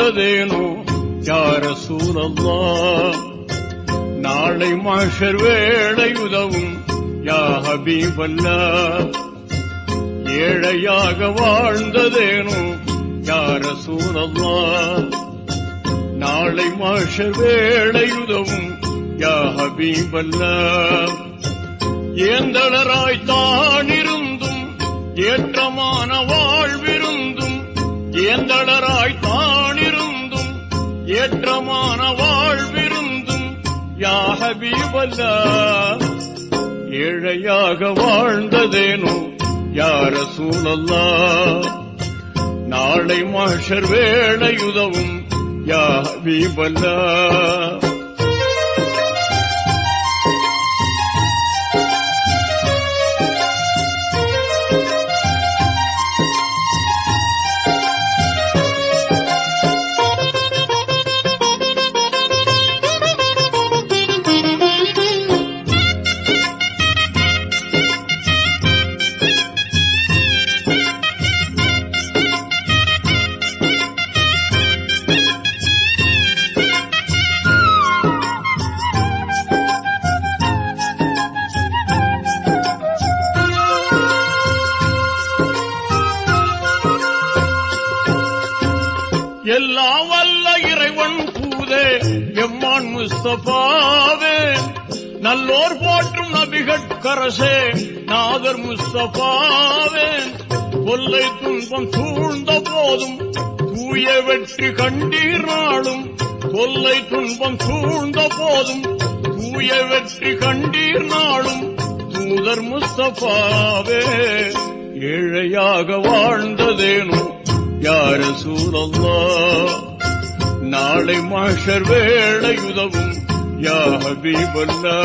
வாழ்ந்ததேனோ யார சூழல்லா நாளை மாஷர் வேளை உதவும் யா ஹபீபல்லா ஏழையாக வாழ்ந்ததேனோ யார சூழல்லா நாளை மாஷர் வேளை உதவும் யா ஹபீபல்லா ஏந்தளராய் தான் இருந்தும் ஏற்றமான வாழ்விருந்தும் ஏந்தளராய் தான் இருந்தும் ஏற்றமான வாழ்விருந்தும் யா ஹபீபல்லா ஏழையாக வாழ்ந்ததேனோ யார சூழல்லா நாளை மாஷர் வேளை உதவும் யா ஹபீபல்லா எல்லாம் வல்ல இறைவன் பூதே எம்மான் முஸ்தபாவே நல்லோர் போற்றும் நபிகட்கரசே நாதர் முஸ்தபாவே கொல்லை துன்பம் சூழ்ந்த போதும் தூய வெற்றி கண்டீர் நாளும் கொல்லை துன்பம் சூழ்ந்த போதும் தூய வெற்றி கண்டீர் நாளும் தூதர் முஸ்தபாவே ஏழையாக வாழ்ந்ததேனும் யார சூழல்லா நாளை மாஷர் வேளை உதவும் யா ஹபீபல்லா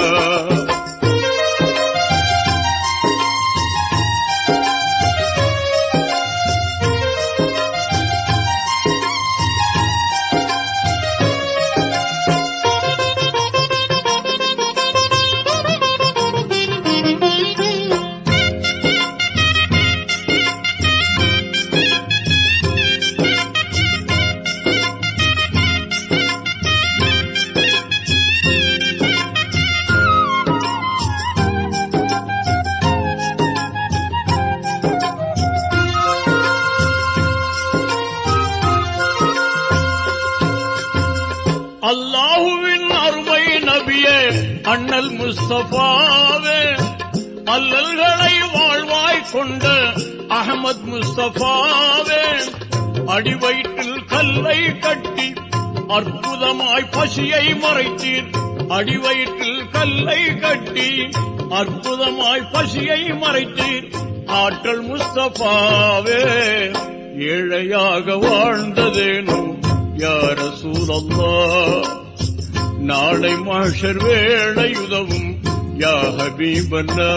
அல்லாஹுவின் அருமை நபியே அண்ணல் முஸ்தபாவே அல்லல்களை வாழ்வாய் கொண்ட அகமது முஸ்தபாவே அடிவயிற்றில் கல்லை கட்டி அற்புதமாய் பசியை மறைத்தீர் அடிவயிற்றில் கல்லை கட்டி அற்புதமாய் பசியை மறைத்தீர் ஆற்றல் முஸ்தபாவே ஏழையாக வாழ்ந்ததேனோ யார சூழல்லா நாளை மாஷர் வேளை உதவும் யா ஹபீபல்லா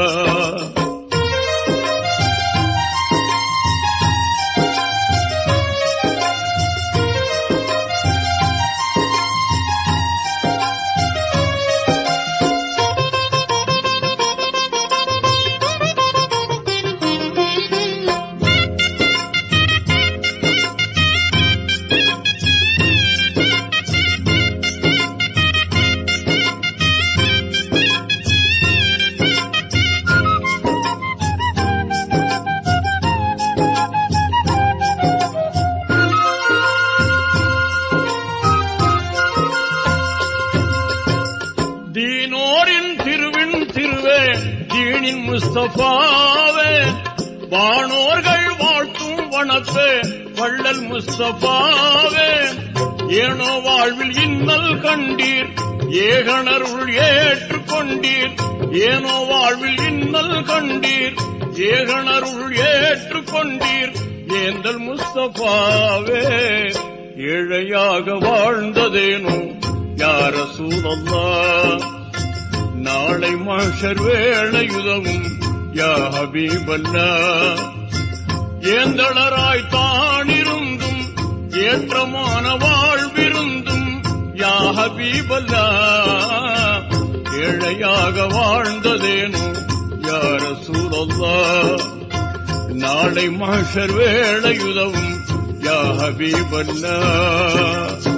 தீனோரின் திருவின் திருவே தீனின் முஸ்தபாவே வானோர்கள் வாழ்த்தும் வனப்பே வள்ளல் முஸ்தபாவே ஏனோ வாழ்வில் இன்னல் கண்டீர் ஏகணருள் ஏற்றுக்கொண்டீர் ஏனோ வாழ்வில் இன்னல் கண்டீர் ஏகணருள் ஏற்றுக்கொண்டீர் ஏந்தல் முஸ்தபாவே ஏழையாக வாழ்ந்ததேனோ யார சூழல்லா நாளை மாஷர் வேளை உதவும் யா ஹபீபல்லா ஏந்தளராய் தானிருந்தும் ஏற்றமான வாழ்விருந்தும் யா ஹபீபல்லா ஏழையாக வாழ்ந்ததேனோ யார சூழல்லா நாளை மாஷர் வேளை உதவும் يا حبيب الله